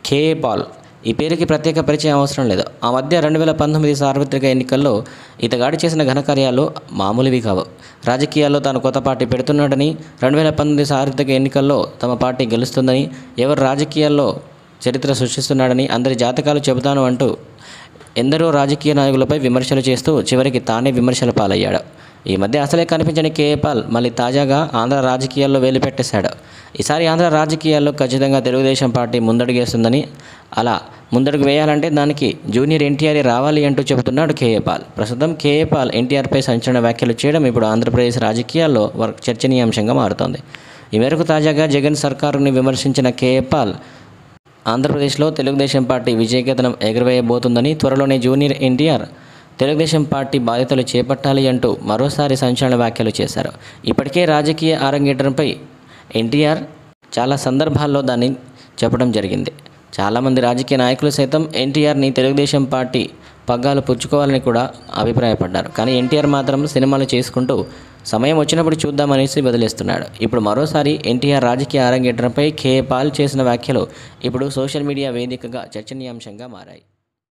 KA Paul ఈ పేరుకి ప్రత్యేక పరిచయం అవసరం లేదు ఆ మధ్య రెండు వేల పంతొమ్మిది సార్వత్రిక ఎన్నికల్లో ఇతగాడు చేసిన ఘనకార్యాలు మామూలువి కావు రాజకీయాల్లో తాను కొత్త పార్టీ పెడుతున్నాడని రెండు వేల పంతొమ్మిది సార్వత్రిక ఎన్నికల్లో తమ పార్టీ గెలుస్తుందని ఎవరు రాజకీయాల్లో చరిత్ర సృష్టిస్తున్నాడని అందరి జాతకాలు చెబుతాను అంటూ ఎందరో రాజకీయ నాయకులపై విమర్శలు చేస్తూ చివరికి తానే విమర్శల పాలయ్యాడు ఈ మధ్య అసలే కనిపించని కేఏ పాల్ మళ్ళీ తాజాగా ఆంధ్ర రాజకీయాల్లో వేలు పెట్టేశాడు ఈసారి ఆంధ్ర రాజకీయాల్లో ఖచ్చితంగా తెలుగుదేశం పార్టీ ముందడుగేస్తుందని అలా ముందడుగు వేయాలంటే దానికి జూనియర్ ఎన్టీఆర్ రావాలి అంటూ చెబుతున్నాడు కేఏ పాల్ ప్రస్తుతం కేఏ పాల్ ఎన్టీఆర్పై సంచలన వ్యాఖ్యలు చేయడం ఇప్పుడు ఆంధ్రప్రదేశ్ రాజకీయాల్లో వర్- చర్చనీయాంశంగా మారుతోంది ఈ మేరకు తాజాగా జగన్ సర్కారుని విమర్శించిన కేఏ పాల్ ఆంధ్రప్రదేశ్లో తెలుగుదేశం పార్టీ విజయకేతనం ఎగురవేయబోతుందని త్వరలోనే జూనియర్ ఎన్టీఆర్ తెలుగుదేశం పార్టీ బాధ్యతలు చేపట్టాలి అంటూ మరోసారి సంచలన వ్యాఖ్యలు చేశారు ఇప్పటికే రాజకీయ అరంగేట్రంపై ఎన్టీఆర్ చాలా సందర్భాల్లో దాన్ని చెప్పడం జరిగింది చాలామంది రాజకీయ నాయకులు సైతం ఎన్టీఆర్ని తెలుగుదేశం పార్టీ పగ్గాలు పుచ్చుకోవాలని కూడా అభిప్రాయపడ్డారు కానీ ఎన్టీఆర్ మాత్రం సినిమాలు చేసుకుంటూ సమయం వచ్చినప్పుడు చూద్దామనేసి వదిలేస్తున్నాడు ఇప్పుడు మరోసారి ఎన్టీఆర్ రాజకీయ అరంగేట్రంపై కే పాల్ చేసిన వ్యాఖ్యలు ఇప్పుడు సోషల్ మీడియా వేదికగా చర్చనీయాంశంగా మారాయి